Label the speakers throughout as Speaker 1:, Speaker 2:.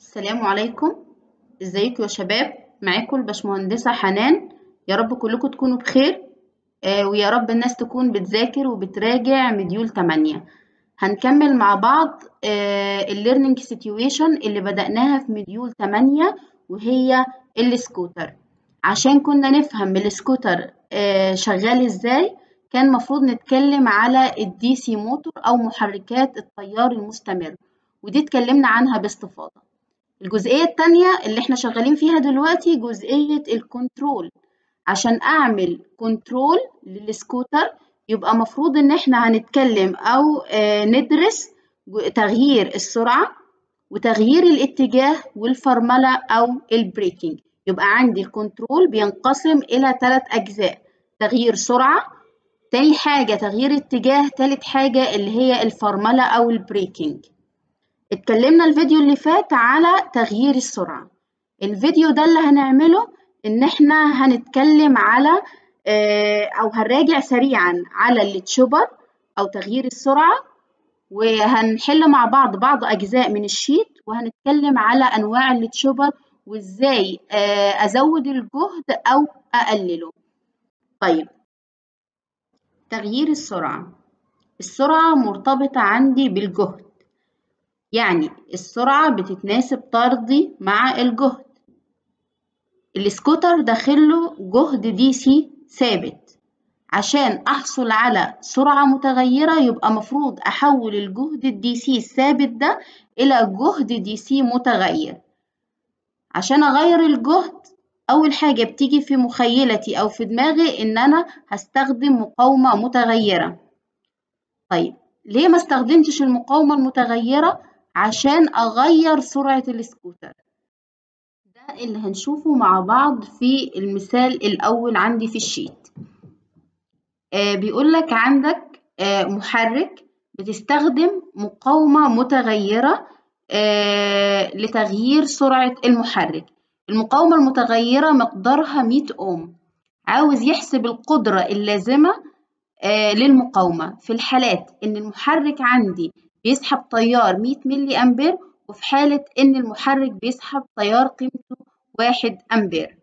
Speaker 1: السلام عليكم ازيكم يا شباب معاكم الباشمهندسة حنان يا رب كلكم تكونوا بخير آه ويا رب الناس تكون بتذاكر وبتراجع مديول 8 هنكمل مع بعض آه الليرنينج سيتويشن اللي بدأناها في مديول 8 وهي السكوتر عشان كنا نفهم السكوتر آه شغال ازاي كان مفروض نتكلم على الدي سي موتور او محركات التيار المستمر ودي اتكلمنا عنها باستفاضة الجزئية التانية اللي احنا شغالين فيها دلوقتي جزئية الكنترول عشان اعمل كنترول للسكوتر يبقى مفروض ان احنا هنتكلم او آه ندرس تغيير السرعة وتغيير الاتجاه والفرملة او البريكنج يبقى عندي الكنترول بينقسم الى ثلاث اجزاء تغيير سرعة تاني حاجة تغيير اتجاه تالت حاجة اللي هي الفرملة او البريكنج اتكلمنا الفيديو اللي فات على تغيير السرعة الفيديو ده اللي هنعمله ان احنا هنتكلم على اه او هنراجع سريعا على التشوبر او تغيير السرعة وهنحل مع بعض بعض اجزاء من الشيت وهنتكلم على انواع التشوبر وازاي اه ازود الجهد او اقلله طيب تغيير السرعة السرعة مرتبطة عندي بالجهد يعني السرعة بتتناسب طردي مع الجهد السكوتر داخله جهد دي سي ثابت عشان أحصل على سرعة متغيرة يبقى مفروض أحول الجهد الدي سي الثابت ده إلى جهد دي سي متغير عشان أغير الجهد أول حاجة بتيجي في مخيلتي أو في دماغي إن أنا هستخدم مقاومة متغيرة طيب ليه ما استخدمتش المقاومة المتغيرة؟ عشان أغير سرعة السكوتر ده اللي هنشوفه مع بعض في المثال الأول عندي في الشيت آه بيقولك عندك آه محرك بتستخدم مقاومة متغيرة آه لتغيير سرعة المحرك المقاومة المتغيرة مقدارها 100 أوم عاوز يحسب القدرة اللازمة آه للمقاومة في الحالات إن المحرك عندي بيسحب تيار 100 ملي أمبير وفي حالة إن المحرك بيسحب تيار قيمته 1 أمبير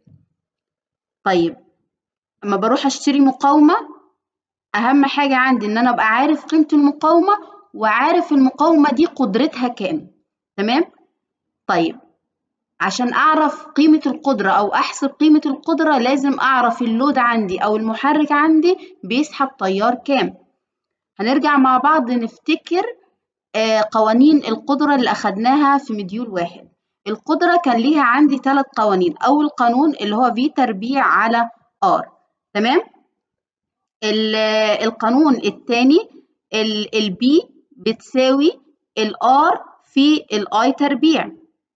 Speaker 1: طيب أما بروح أشتري مقاومة أهم حاجة عندي إن أنا أبقى عارف قيمة المقاومة وعارف المقاومة دي قدرتها كام تمام؟ طيب عشان أعرف قيمة القدرة أو أحسب قيمة القدرة لازم أعرف اللود عندي أو المحرك عندي بيسحب تيار كام هنرجع مع بعض نفتكر قوانين القدرة اللي أخدناها في مديول واحد القدرة كان ليها عندي ثلاث قوانين أول قانون اللي هو V تربيع على R تمام القانون الثاني ال B بتساوي ال R في ال I تربيع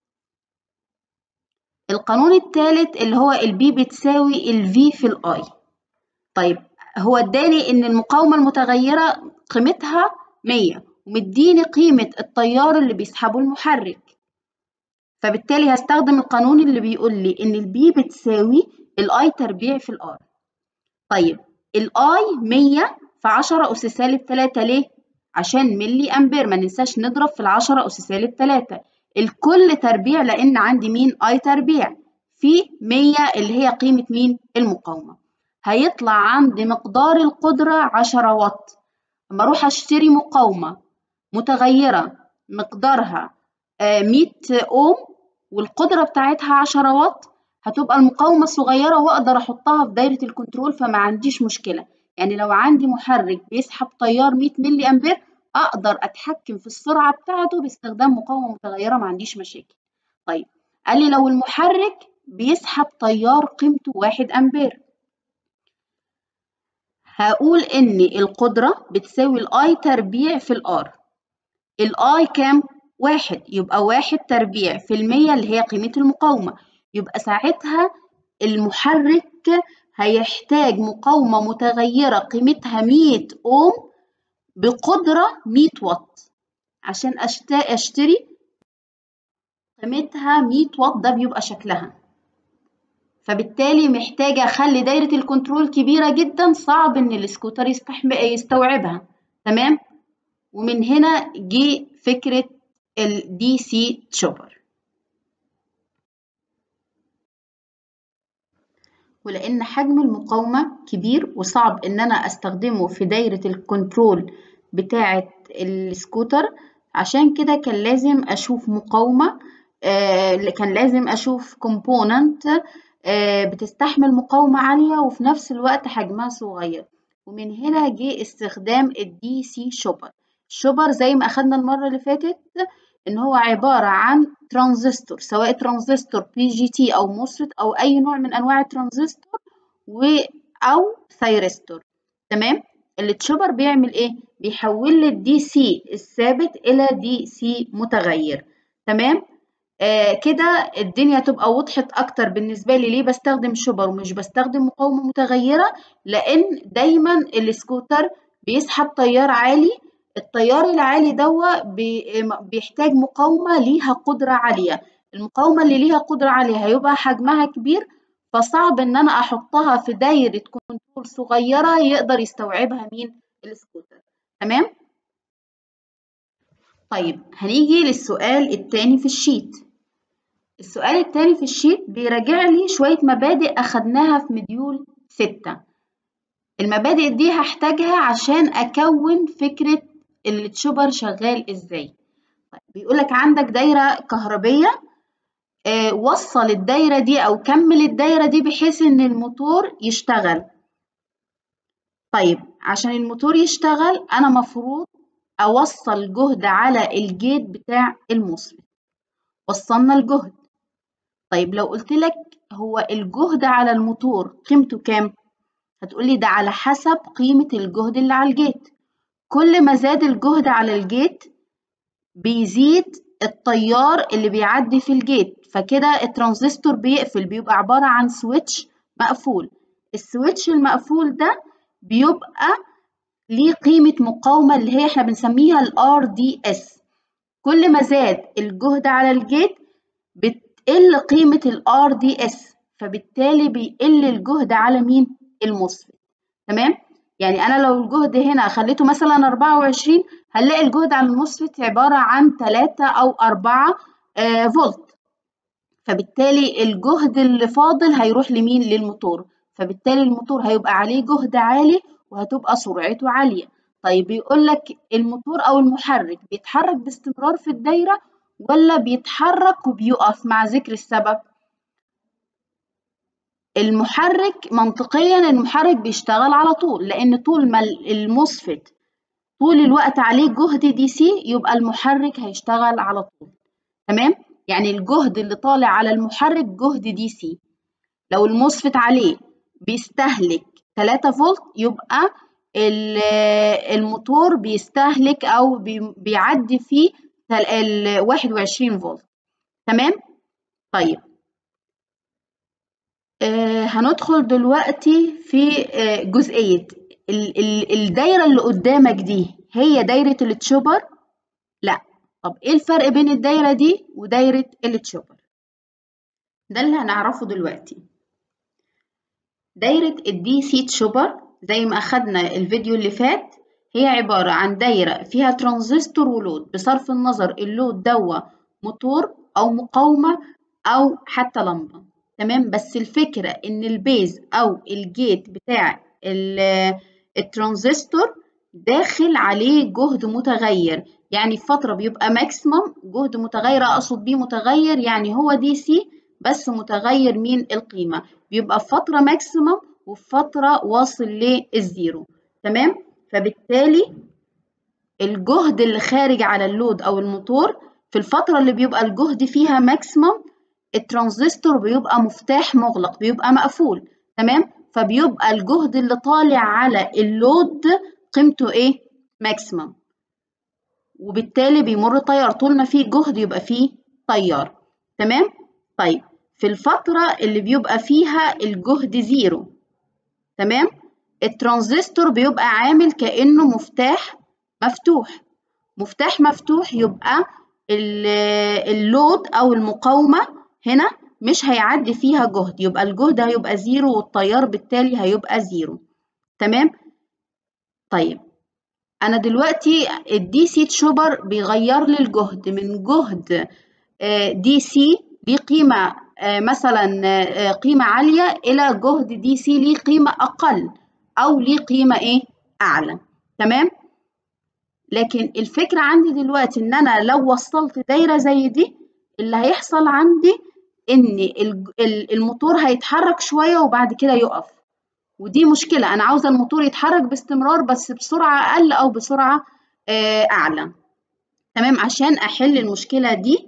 Speaker 1: القانون الثالث اللي هو ال B بتساوي ال V في ال I طيب هو اداني ان المقاومة المتغيرة قيمتها 100 ومديني قيمة التيار اللي بيسحبه المحرك فبالتالي هستخدم القانون اللي بيقول لي إن البي بتساوي الآي تربيع في الآر طيب الآي 100 في 10 أس سالب 3 ليه؟ عشان ملي أمبير ما ننساش نضرب في العشرة أس سالب 3 الكل تربيع لأن عندي مين؟ آي تربيع في 100 اللي هي قيمة مين؟ المقاومة هيطلع عندي مقدار القدرة 10 واط لما أروح أشتري مقاومة متغيرة مقدارها 100 أوم والقدرة بتاعتها 10 واط هتبقى المقاومة صغيرة وأقدر أحطها في دايرة الكنترول فما عنديش مشكلة يعني لو عندي محرك بيسحب تيار 100 ملي أمبير أقدر أتحكم في السرعة بتاعته باستخدام مقاومة متغيرة ما عنديش مشاكل طيب قال لي لو المحرك بيسحب تيار قيمته 1 أمبير هقول إن القدرة بتساوي الآي تربيع في الآر الآي كام؟ واحد يبقى واحد تربيع في المية اللي هي قيمة المقاومة يبقى ساعتها المحرك هيحتاج مقاومة متغيرة قيمتها مية أوم بقدرة مية واط عشان أشتري قيمتها مية واط ده بيبقى شكلها فبالتالي محتاجة أخلي دايرة الكنترول كبيرة جدا صعب إن السكوتر يستوعبها تمام ومن هنا جه فكرة ال DC chopper ولأن حجم المقاومة كبير وصعب إن أنا أستخدمه في دايرة الكنترول بتاعة السكوتر عشان كده كان لازم أشوف مقاومة آه كان لازم أشوف كومبوننت آه بتستحمل مقاومة عالية وفي نفس الوقت حجمها صغير ومن هنا جه استخدام الدي سي شوبر الشوبر زي ما أخدنا المرة اللي فاتت إن هو عبارة عن ترانزستور سواء ترانزستور بي جي تي أو موسفيت أو أي نوع من أنواع الترانزستور و أو ثيرستور تمام التشوبر بيعمل إيه؟ بيحول لي الدي سي الثابت إلى دي سي متغير تمام آه كده الدنيا تبقى وضحت أكتر بالنسبة لي ليه بستخدم شوبر ومش بستخدم مقاومة متغيرة لأن دايما السكوتر بيسحب تيار عالي التيار العالي دوا بيحتاج مقاومة ليها قدرة عالية المقاومة اللي ليها قدرة عالية هيبقى حجمها كبير فصعب ان انا احطها في دايرة كنترول صغيرة يقدر يستوعبها مين السكوتر تمام طيب هنيجي للسؤال التاني في الشيت السؤال التاني في الشيت بيراجع لي شوية مبادئ أخدناها في مديول ستة المبادئ دي هحتاجها عشان أكون فكرة التشوبر شغال ازاي طيب بيقولك عندك دايرة كهربية آه وصل الدايرة دي أو كمل الدايرة دي بحيث إن الموتور يشتغل طيب عشان الموتور يشتغل أنا مفروض أوصل جهد على الجيت بتاع الموسفيت وصلنا الجهد طيب لو قلت لك هو الجهد على الموتور قيمته كام؟ هتقولي ده على حسب قيمة الجهد اللي على الجيت كل ما زاد الجهد على الجيت بيزيد التيار اللي بيعدي في الجيت فكده الترانزستور بيقفل بيبقى عبارة عن سويتش مقفول السويتش المقفول ده بيبقى ليه قيمة مقاومة اللي هي احنا بنسميها ال RDS كل ما زاد الجهد على الجيت بتقل قيمة ال RDS فبالتالي بيقل الجهد على مين؟ الموسفيت تمام؟ يعني أنا لو الجهد هنا خليته مثلا 24 هنلاقي الجهد على الموسفيت عبارة عن 3 أو 4 آه فولت فبالتالي الجهد اللي فاضل هيروح لمين؟ للموتور فبالتالي الموتور هيبقى عليه جهد عالي وهتبقى سرعته عالية طيب بيقول لك الموتور أو المحرك بيتحرك باستمرار في الدايرة ولا بيتحرك وبيقف مع ذكر السبب؟ المحرك منطقيا المحرك بيشتغل على طول لأن طول ما الموسفيت طول الوقت عليه جهد دي سي يبقى المحرك هيشتغل على طول تمام؟ يعني الجهد اللي طالع على المحرك جهد دي سي لو الموسفيت عليه بيستهلك 3 فولت يبقى الموتور بيستهلك أو بيعدي فيه ال 21 فولت تمام؟ طيب آه هندخل دلوقتي في آه جزئية ال ال الدايرة اللي قدامك دي هي دايرة التشوبر؟ لا طب ايه الفرق بين الدايرة دي ودايرة التشوبر؟ ده اللي هنعرفه دلوقتي دايرة الدي سي تشوبر زي ما أخدنا الفيديو اللي فات هي عبارة عن دايرة فيها ترانزستور ولود بصرف النظر اللود دوا موتور أو مقاومة أو حتى لمبة تمام بس الفكرة إن البيز أو الجيت بتاع الترانزستور داخل عليه جهد متغير يعني في فترة بيبقى ماكسيمم جهد متغير أقصد بيه متغير يعني هو دي سي بس متغير مين القيمة بيبقى في فترة ماكسيمم وفي فترة واصل للزيرو تمام فبالتالي الجهد اللي خارج على اللود أو الموتور في الفترة اللي بيبقى الجهد فيها ماكسيمم الترانزستور بيبقى مفتاح مغلق بيبقى مقفول تمام فبيبقى الجهد اللي طالع على اللود قيمته ايه ماكسيمم وبالتالي بيمر تيار طول ما فيه جهد يبقى فيه تيار تمام طيب في الفترة اللي بيبقى فيها الجهد زيرو تمام الترانزستور بيبقى عامل كأنه مفتاح مفتوح مفتاح مفتوح يبقى اللود أو المقاومة هنا مش هيعدي فيها جهد يبقى الجهد هيبقى زيرو والتيار بالتالي هيبقى زيرو تمام طيب أنا دلوقتي الدي سي تشوبر بيغير لي الجهد من جهد دي سي دي قيمة مثلا قيمة عالية إلى جهد دي سي ليه قيمة أقل أو ليه قيمة إيه أعلى تمام لكن الفكرة عندي دلوقتي إن أنا لو وصلت دايرة زي دي اللي هيحصل عندي إن الموتور هيتحرك شوية وبعد كده يقف ودي مشكلة أنا عاوزة الموتور يتحرك باستمرار بس بسرعة أقل أو بسرعة أعلى تمام عشان أحل المشكلة دي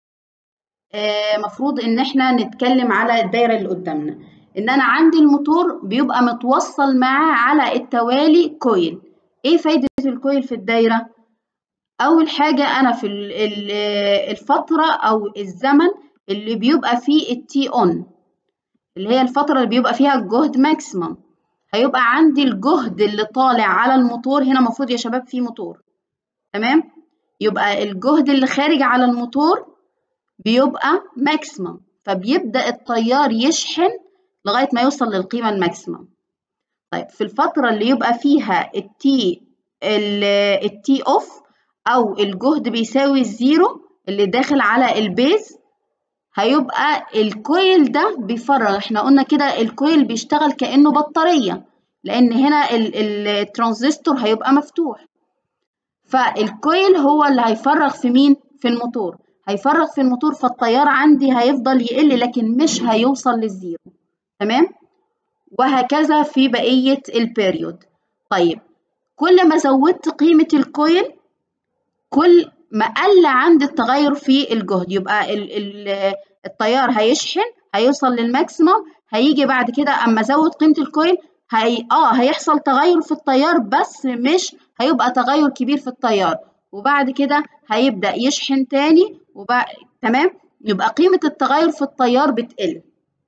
Speaker 1: مفروض إن إحنا نتكلم على الدايرة اللي قدامنا إن أنا عندي الموتور بيبقى متوصل معاه على التوالي كويل إيه فايدة الكويل في الدايرة؟ أول حاجة أنا في الفترة أو الزمن اللي بيبقى فيه التي أون اللي هي الفترة اللي بيبقى فيها الجهد ماكسيمم هيبقى عندي الجهد اللي طالع على الموتور هنا المفروض يا شباب فيه موتور تمام يبقى الجهد اللي خارج على الموتور بيبقى ماكسيمم فبيبدأ التيار يشحن لغاية ما يوصل للقيمة الماكسيمم طيب في الفترة اللي يبقى فيها التي التي اوف او الجهد بيساوي الزيرو اللي داخل على البيز هيبقى الكويل ده بيفرغ احنا قلنا كده الكويل بيشتغل كأنه بطارية لأن هنا الترانزستور هيبقى مفتوح فالكويل هو اللي هيفرغ في مين؟ في الموتور هيفرغ في الموتور فالتيار عندي هيفضل يقل لكن مش هيوصل للزيرو تمام؟ وهكذا في بقية البيريود طيب كل ما زودت قيمة الكويل كل ما قل عند التغير في الجهد يبقى ال ال التيار هيشحن هيوصل للماكسيمم هيجي بعد كده اما ازود قيمه الكويل هي اه هيحصل تغير في التيار بس مش هيبقى تغير كبير في التيار وبعد كده هيبدا يشحن تاني وبعد تمام يبقى قيمه التغير في التيار بتقل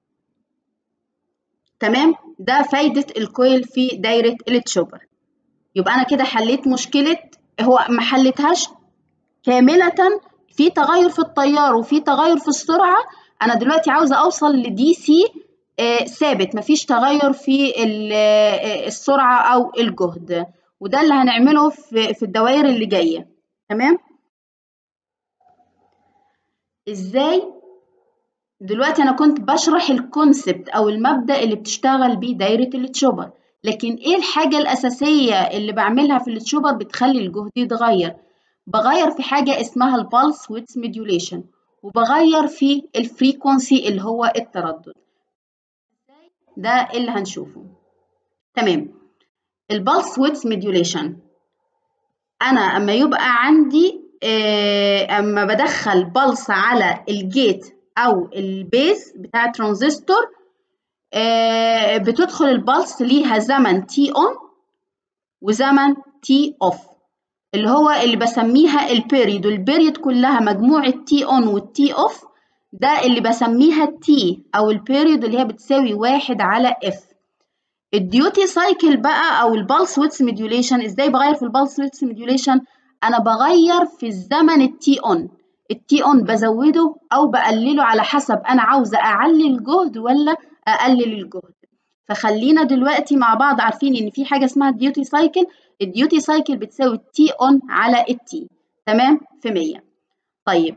Speaker 1: تمام ده فايده الكويل في دايره التشوبر يبقى انا كده حليت مشكله هو ما حلتهاش كاملة في تغير في التيار وفي تغير في السرعة أنا دلوقتي عاوزة أوصل لدي سي ثابت مفيش تغير في السرعة أو الجهد وده اللي هنعمله في, في الدوائر اللي جاية تمام إزاي دلوقتي أنا كنت بشرح الكونسبت أو المبدأ اللي بتشتغل بيه دايرة التشوبر لكن إيه الحاجة الأساسية اللي بعملها في التشوبر بتخلي الجهد يتغير بغير في حاجة اسمها البلس ويدث موديوليشن وبغير في الفريكونسي اللي هو التردد ده اللي هنشوفه تمام البلس ويدث موديوليشن انا اما يبقى عندي اما بدخل بلس على الجيت او البيز بتاع الترانزستور بتدخل البلس ليها زمن تي اون وزمن تي اوف اللي هو اللي بسميها البيريد والبيريد كلها مجموعة تي اون والتي اوف ده اللي بسميها تي او البيريد اللي هي بتساوي واحد على اف الديوتي سايكل بقى او البلس ويدث موديوليشن ازاي بغير في البلس ويدث موديوليشن انا بغير في الزمن التي اون التي اون بزوده او بقلله على حسب انا عاوزه اعلي الجهد ولا اقلل الجهد فخلينا دلوقتي مع بعض عارفين ان في حاجه اسمها الديوتي سايكل الديوتي سايكل بتساوي التي اون على التي تمام في 100 طيب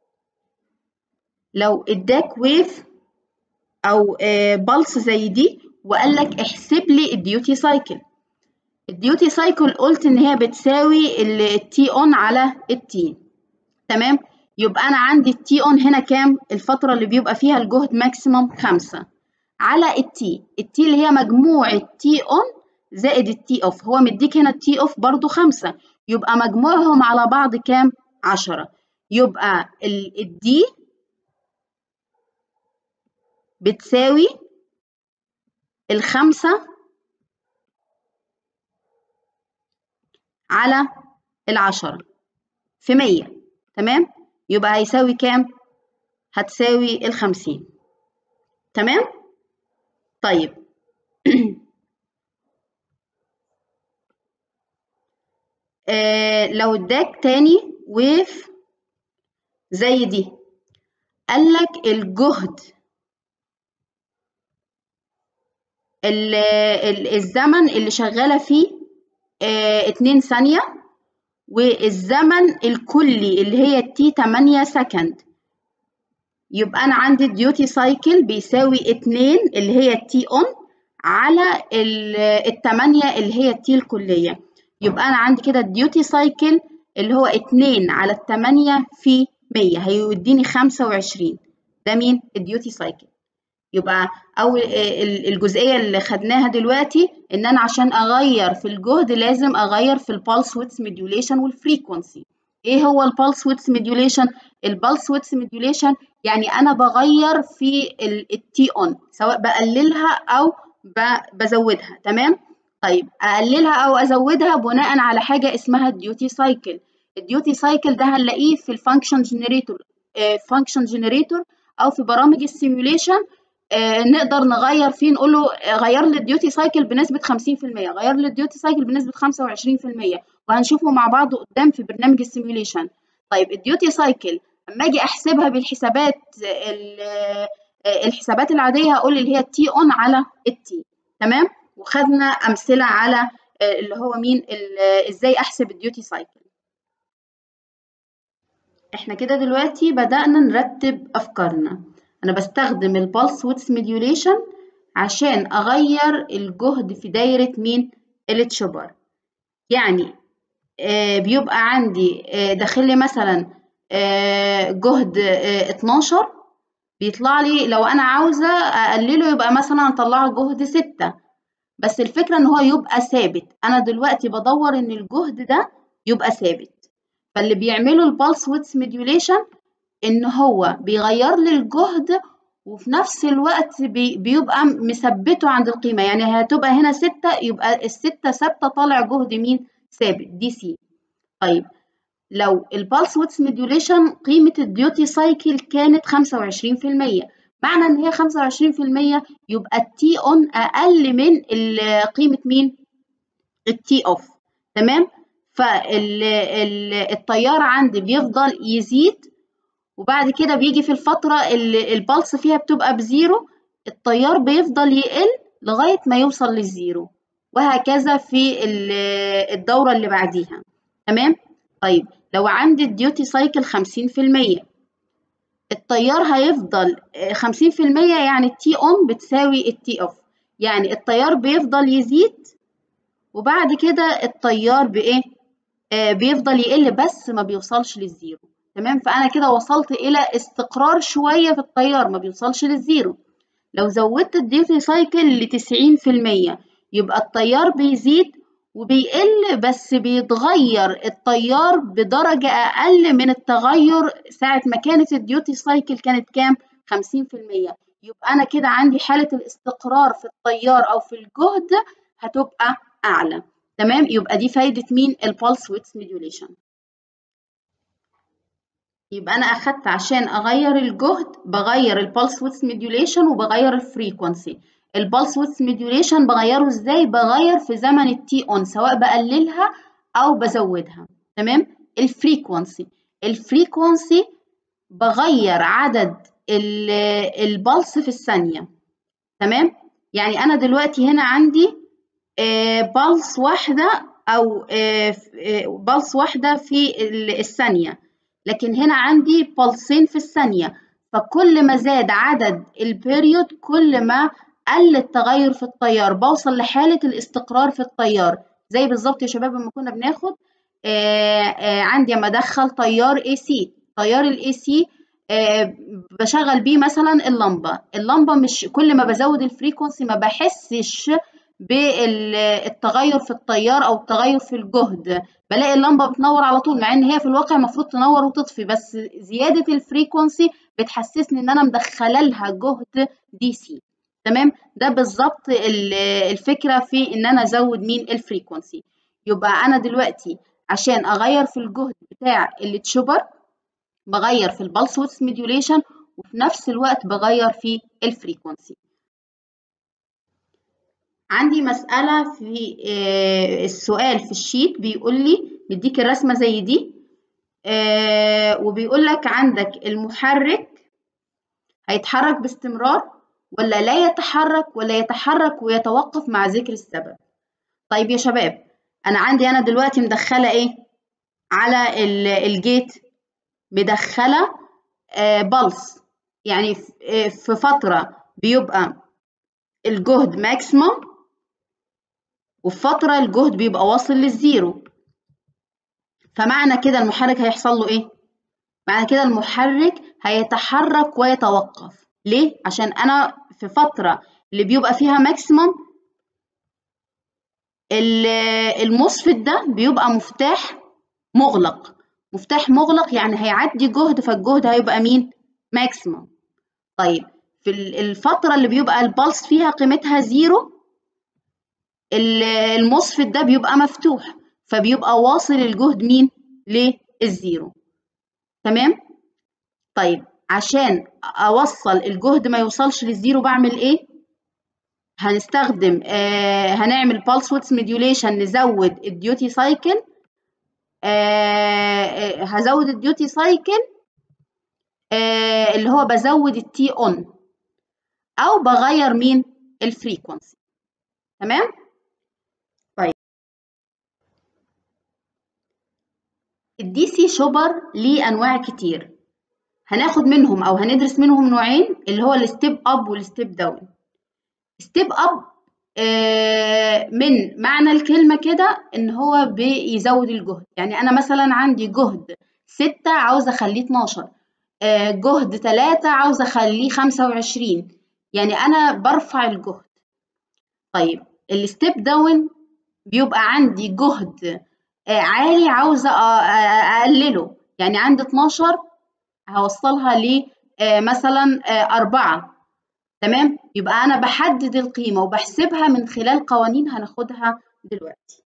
Speaker 1: لو اداك ويف او بلس زي دي وقال لك احسب لي الديوتي سايكل الديوتي سايكل قلت ان هي بتساوي التي اون على التي تمام يبقى انا عندي التي اون هنا كام الفتره اللي بيبقى فيها الجهد ماكسيموم 5 على التي التي اللي هي مجموع التي اون زائد التي اوف هو مديك هنا التي اوف برضو 5 يبقى مجموعهم على بعض كام 10 يبقى الدي بتساوي الخمسة على العشرة في مية تمام يبقى هيساوي كام هتساوي الخمسين تمام طيب آه لو اداك تاني ويف زي دي قالك الجهد ال ال الزمن اللي شغالة فيه اه 2 ثانية والزمن الكلي اللي هي تي 8 سكند يبقى أنا عندي الديوتي سايكل بيساوي اتنين اللي هي التي أون على التمانية اللي هي التي الكلية يبقى أنا عندي كده الديوتي سايكل اللي هو اتنين على التمانية في مية هيوديني خمسة وعشرين ده مين؟ الديوتي سايكل يبقى أول الجزئية اللي خدناها دلوقتي إن أنا عشان أغير في الجهد لازم أغير في البالس ويدث ميديوليشن والفريكونسي إيه هو البالس ويدث ميديوليشن؟ البالس ويدث ميديوليشن يعني أنا بغير في التي أون سواء بقللها أو بزودها تمام؟ طيب أقللها أو أزودها بناء على حاجة اسمها الديوتي سايكل الديوتي سايكل ده هنلاقيه في الفانكشن جنريتور فانكشن جنريتور أو في برامج السيميوليشن آه نقدر نغير فيه نقول له غير لي الديوتي سايكل بنسبة 50% غير لي الديوتي سايكل بنسبة 25% وهنشوفه مع بعض قدام في برنامج السيميوليشن طيب الديوتي سايكل اما اجي احسبها بالحسابات الحسابات العادية هقول اللي هي التي اون على التي تمام وخدنا امثلة على اللي هو مين ازاي احسب الديوتي سايكل احنا كده دلوقتي بدأنا نرتب افكارنا أنا بستخدم البلس ويدث ميديوليشن عشان أغير الجهد في دايرة مين؟ التشوبر يعني آه بيبقى عندي آه داخل لي مثلا آه جهد آه 12 بيطلع لي لو أنا عاوزة أقلله يبقى مثلا أطلعه جهد 6 بس الفكرة إن هو يبقى ثابت أنا دلوقتي بدور إن الجهد ده يبقى ثابت فاللي بيعمله البلس ويدث ميديوليشن ان هو بيغير لي الجهد وفي نفس الوقت بي بيبقى مثبته عند القيمه يعني هتبقى هنا ستة يبقى الستة ثابته طالع جهد مين ثابت دي سي طيب لو البلس ويدث ميديوليشن قيمه الديوتي سايكل كانت 25% معنى ان هي 25% يبقى التي اون اقل من قيمه مين التي اوف تمام فالتيار عندي بيفضل يزيد وبعد كده بيجي في الفترة اللي البلس فيها بتبقى بزيرو التيار بيفضل يقل لغاية ما يوصل للزيرو وهكذا في الدورة اللي بعديها تمام؟ طيب لو عندي الديوتي سايكل خمسين في المية التيار هيفضل خمسين في المية يعني التي اون بتساوي التي اوف يعني التيار بيفضل يزيد وبعد كده التيار بإيه؟ آه بيفضل يقل بس ما بيوصلش للزيرو تمام فأنا كده وصلت إلى استقرار شوية في التيار ما بيوصلش للزيرو لو زودت الديوتي سايكل لتسعين في المية يبقى التيار بيزيد وبيقل بس بيتغير التيار بدرجة أقل من التغير ساعة ما كانت الديوتي سايكل كانت كام؟ خمسين في المية يبقى أنا كده عندي حالة الاستقرار في التيار أو في الجهد هتبقى أعلى تمام يبقى دي فايدة مين؟ البلس ويدث ميديوليشن يبقى أنا أخدت عشان أغير الجهد بغير البلس ويدث ميديوليشن وبغير الفريكونسي البلس ويدث ميديوليشن بغيره ازاي بغير في زمن التي اون سواء بقللها او بزودها تمام الفريكونسي الفريكونسي بغير عدد البلس في الثانيه تمام يعني انا دلوقتي هنا عندي بلس واحده او بلس واحده في الثانيه لكن هنا عندي بلسين في الثانيه فكل ما زاد عدد البيريود كل ما قل التغير في التيار بوصل لحالة الاستقرار في التيار زي بالظبط يا شباب لما كنا بناخد آآ آآ عندي اما ادخل تيار اي سي تيار الاي سي بشغل بيه مثلا اللمبة اللمبة مش كل ما بزود الفريكونسي ما بحسش بالتغير في التيار او التغير في الجهد بلاقي اللمبة بتنور على طول مع ان هي في الواقع المفروض تنور وتطفي بس زيادة الفريكونسي بتحسسني ان انا مدخله لها جهد دي سي تمام ده بالظبط الفكره في ان انا ازود مين الفريكونسي يبقى انا دلوقتي عشان اغير في الجهد بتاع التشوبر بغير في البلس ويدث ميديوليشن وفي نفس الوقت بغير في الفريكونسي عندي مسألة في السؤال في الشيت بيقول لي مديك الرسمة زي دي وبيقول لك عندك المحرك هيتحرك باستمرار ولا لا يتحرك ولا يتحرك ويتوقف مع ذكر السبب طيب يا شباب انا عندي انا دلوقتي مدخله ايه على الجيت مدخله آه بلس يعني في فترة بيبقى الجهد ماكسيمم وفي فترة الجهد بيبقى واصل للزيرو فمعنى كده المحرك هيحصل له ايه؟ معنى كده المحرك هيتحرك ويتوقف ليه؟ عشان انا في فترة اللي بيبقى فيها ماكسيمم المصفت ده بيبقى مفتاح مغلق مفتاح مغلق يعني هيعدي جهد فالجهد هيبقى مين؟ ماكسيمم طيب في الفترة اللي بيبقى البلس فيها قيمتها زيرو المصفت ده بيبقى مفتوح فبيبقى واصل الجهد مين؟ للزيرو تمام؟ طيب عشان أوصل الجهد ما يوصلش للزيرو بعمل إيه؟ هنستخدم آه هنعمل pulse width modulation نزود الديوتي سايكل آه هزود الديوتي سايكل آه اللي هو بزود التي اون او بغير مين الفريكونسي تمام طيب الدي سي شوبر ليه انواع كتير هناخد منهم او هندرس منهم نوعين اللي هو الستيب اب والستيب داون ستيب اب من معنى الكلمة كده إن هو بيزود الجهد يعني أنا مثلا عندي جهد ستة عاوزة أخليه 12 جهد تلاتة عاوزة أخليه خمسة وعشرين يعني أنا برفع الجهد طيب الستيب داون بيبقى عندي جهد عالي عاوزة أقلله يعني عندي 12 هوصلها ل مثلا أربعة تمام يبقى أنا بحدد القيمة وبحسبها من خلال قوانين هناخدها دلوقتي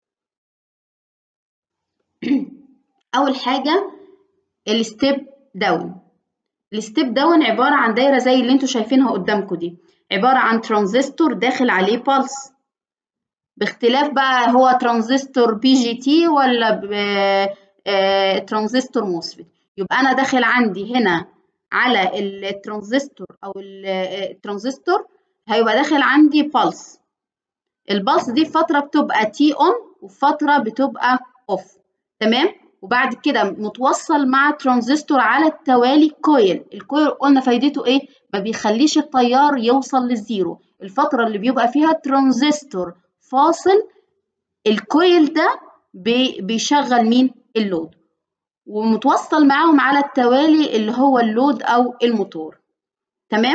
Speaker 1: أول حاجة الستيب داون الستيب داون عبارة عن دايرة زي اللي انتوا شايفينها قدامكم دي عبارة عن ترانزستور داخل عليه بالس باختلاف بقى هو ترانزستور بي جي تي ولا ترانزستور موسفيت يبقى أنا داخل عندي هنا على الترانزستور أو الترانزستور هيبقى داخل عندي بالس البلس دي فترة بتبقى تي اون وفترة بتبقى اوف تمام وبعد كده متوصل مع ترانزستور على التوالي كويل الكويل قلنا فايدته ايه ما بيخليش التيار يوصل للزيرو الفترة اللي بيبقى فيها ترانزستور فاصل الكويل ده بي بيشغل مين اللود ومتوصل معاهم على التوالي اللي هو اللود او الموتور تمام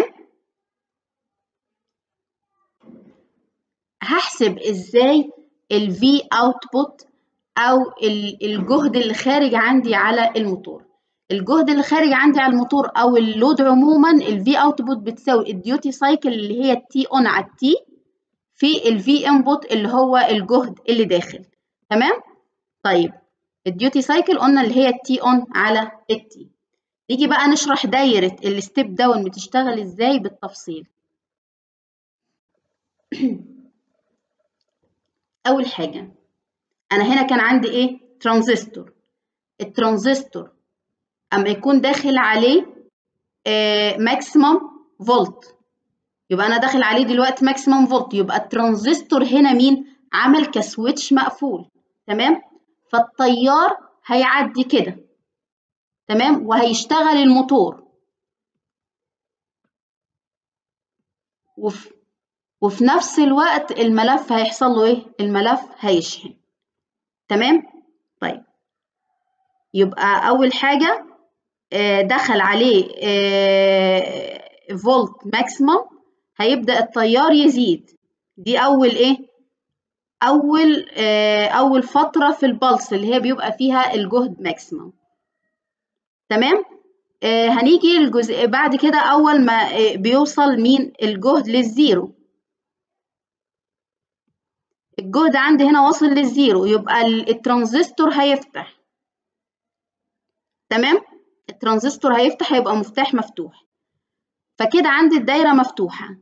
Speaker 1: هحسب ازاي ال V output او الجهد اللي خارج عندي على الموتور الجهد اللي خارج عندي على الموتور او اللود عموما ال V output بتساوي الديوتي سايكل اللي هي التي اون على التي في ال V input اللي هو الجهد اللي داخل تمام طيب الديوتي سايكل قلنا اللي هي التي اون على التي نيجي بقى نشرح دايرة الستيب داون بتشتغل ازاي بالتفصيل أول حاجة أنا هنا كان عندي إيه؟ ترانزستور الترانزستور أما يكون داخل عليه آه ماكسيمم فولت يبقى أنا داخل عليه دلوقتي ماكسيمم فولت يبقى الترانزستور هنا مين؟ عمل كسويتش مقفول تمام؟ فالتيار هيعدي كده تمام؟ وهيشتغل الموتور وفي وفي نفس الوقت الملف هيحصل له ايه الملف هيشحن تمام طيب يبقى اول حاجه دخل عليه فولت ماكسيمم هيبدا التيار يزيد دي اول ايه اول اول فتره في البلس اللي هي بيبقى فيها الجهد ماكسيمم تمام هنيجي الجزء بعد كده اول ما بيوصل مين الجهد للزيرو الجهد عندي هنا واصل للزيرو يبقى الترانزستور هيفتح تمام الترانزستور هيفتح هيبقى مفتاح مفتوح فكده عندي الدايرة مفتوحة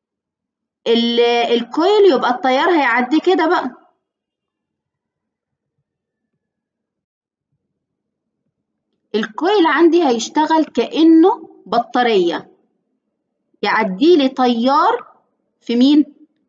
Speaker 1: الكويل يبقى التيار هيعدي كده بقى الكويل عندي هيشتغل كأنه بطارية يعدي لي تيار في مين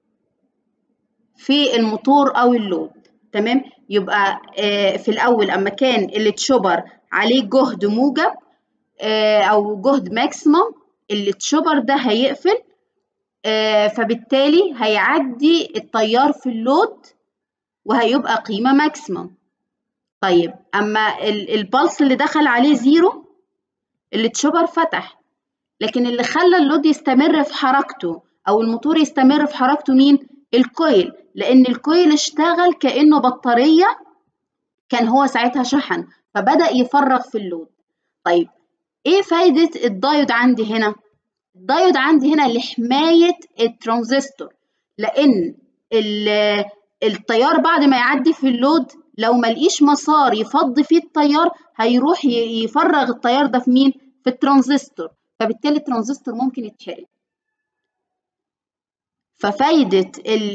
Speaker 1: في الموتور او اللود تمام يبقى آه في الاول اما كان التشوبر عليه جهد موجب آه او جهد ماكسيمم التشوبر ده هيقفل آه فبالتالي هيعدي التيار في اللود وهيبقى قيمة ماكسيمم طيب أما البلس اللي دخل عليه زيرو التشوبر فتح لكن اللي خلى اللود يستمر في حركته أو الموتور يستمر في حركته مين؟ الكويل لأن الكويل اشتغل كأنه بطارية كان هو ساعتها شحن فبدأ يفرغ في اللود طيب ايه فايدة الدايود عندي هنا؟ الدايود عندي هنا لحماية الترانزستور لأن التيار بعد ما يعدي في اللود لو ملقيش مسار يفضي فيه التيار هيروح يفرغ التيار ده في مين؟ في الترانزستور فبالتالي الترانزستور ممكن يتحرق ففايدة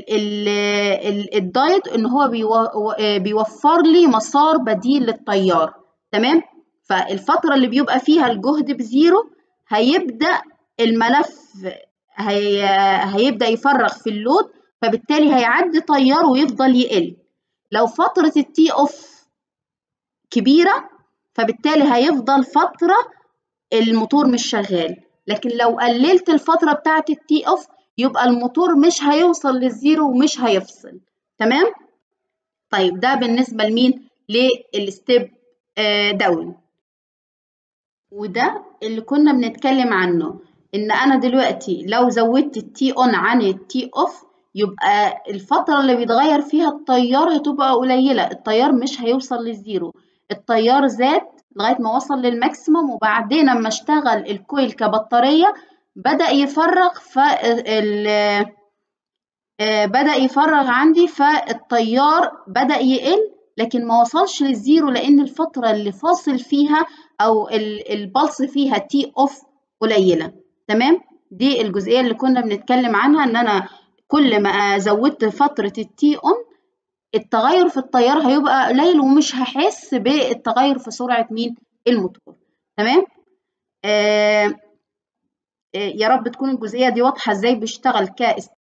Speaker 1: الدايت إن هو بيوفر لي مسار بديل للتيار تمام فالفترة اللي بيبقى فيها الجهد بزيرو هيبدأ الملف هي هيبدأ يفرغ في اللود فبالتالي هيعدي تيار ويفضل يقل لو فترة التي اوف كبيرة فبالتالي هيفضل فترة الموتور مش شغال لكن لو قللت الفترة بتاعة التي اوف يبقى الموتور مش هيوصل للزيرو ومش هيفصل تمام طيب ده بالنسبة لمين للستيب داون وده اللي كنا بنتكلم عنه ان انا دلوقتي لو زودت التي اون عن التي اوف يبقى الفترة اللي بيتغير فيها التيار هتبقى قليلة التيار مش هيوصل للزيرو التيار زاد لغاية ما وصل للماكسيموم وبعدين لما اشتغل الكويل كبطارية بدأ يفرغ فال بدأ يفرغ عندي فالتيار بدأ يقل لكن ما وصلش للزيرو لأن الفترة اللي فاصل فيها أو البلس فيها تي أوف قليلة تمام دي الجزئية اللي كنا بنتكلم عنها إن أنا كل ما زودت فترة التي أون التغير في التيار هيبقى قليل ومش هحس بالتغير في سرعة مين الموتور تمام آه يا رب تكون الجزئية دي واضحة ازاي بيشتغل ك